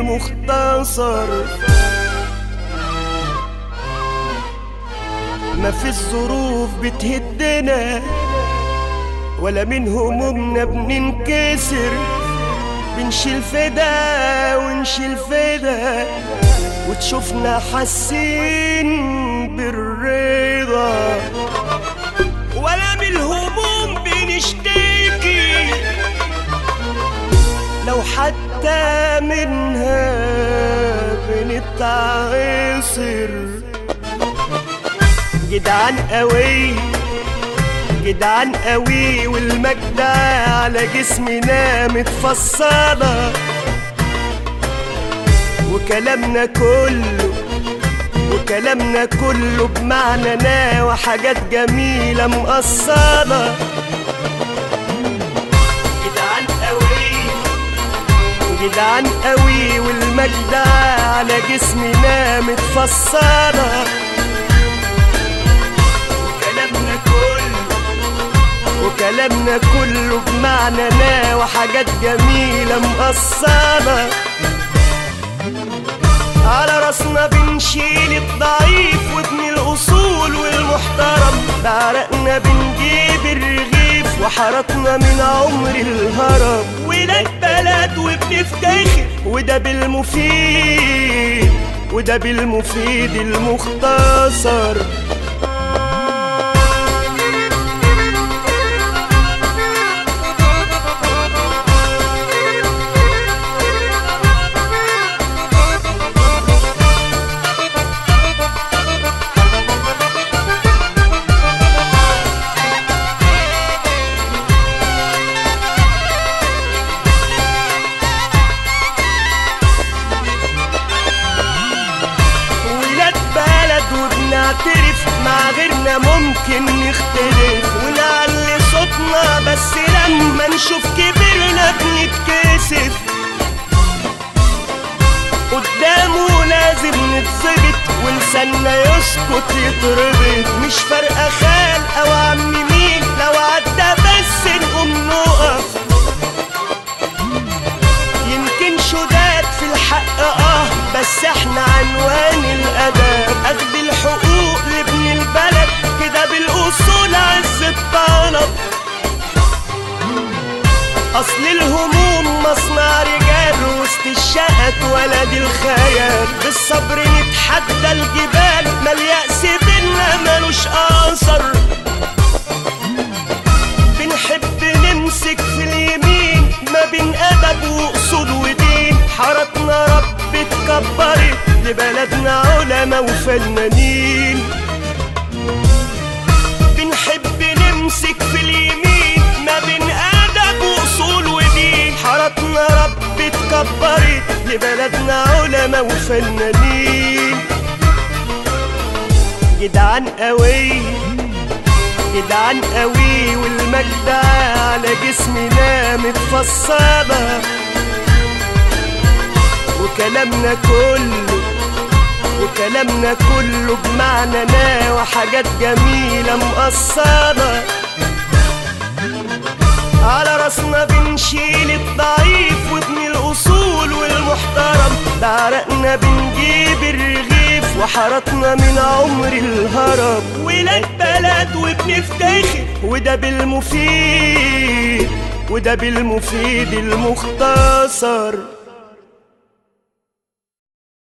المختصر ما في الظروف بتهدنا ولا من همومنا بننكسر بنشيل فدا ونشيل فدا وتشوفنا حاسين بالرضا ولا من الهموم بنشتكي لو حتى منها بنتعصر جدعان قوي جدعان قوي والمجدة على جسمنا متفصلة وكلامنا كله وكلامنا كله بمعنى وحاجات جميلة مقصرة جدعان قوي جدعان قوي والمجدة على جسمنا متفصلة وكلامنا كله وكلامنا كله بمعنى وحاجات جميلة مقصرة على راسنا بنشيل الضعيف وابن الأصول والمحترم بعرقنا بنجيب الرغيف وحركنا من عمر الهرم ولاد بلد وبنفتخر وده بالمفيد وده بالمفيد المختصر ولاد بلد وبنعترف مع غيرنا ممكن نختلف ونعلي صوتنا بس لما نشوف كبرنا بنتكسف قدامه لازم نتظبط ولساننا يسكت يتربط مش فارقة خال أو عم مين لو عدى بس نقوم نقف يمكن شداد في الحق اه بس احنا عنوان الاداب اخد الحقوق لابن البلد كده بالاصول عز الطلب اصل الهموم مصنع رجال وسط الشقة ولد الخيال بالصبر نتحدى الجبال ما اليأس بينا ملوش اثر بنحب نمسك في اليمين ما بين ادب واصول ودين حارتنا رب اتكبرت لبلدنا علماء وفنانين بنحب نمسك في اليمين ما بين ادب واصول ودين حارتنا رب اتكبرت لبلدنا علماء وفنانين جدعان قوي جدعان قوي والمجدة على جسمنا متفصلة وكلامنا كله وكلامنا كله بمعنى وحاجات جميلة مقصرة على راسنا بنشيل الضعيف وابن الأصول والمحترم بعرقنا بنجيب الرغيف وحركنا من عمر الهرم ولاد بلد وبنفتخر وده بالمفيد وده بالمفيد المختصر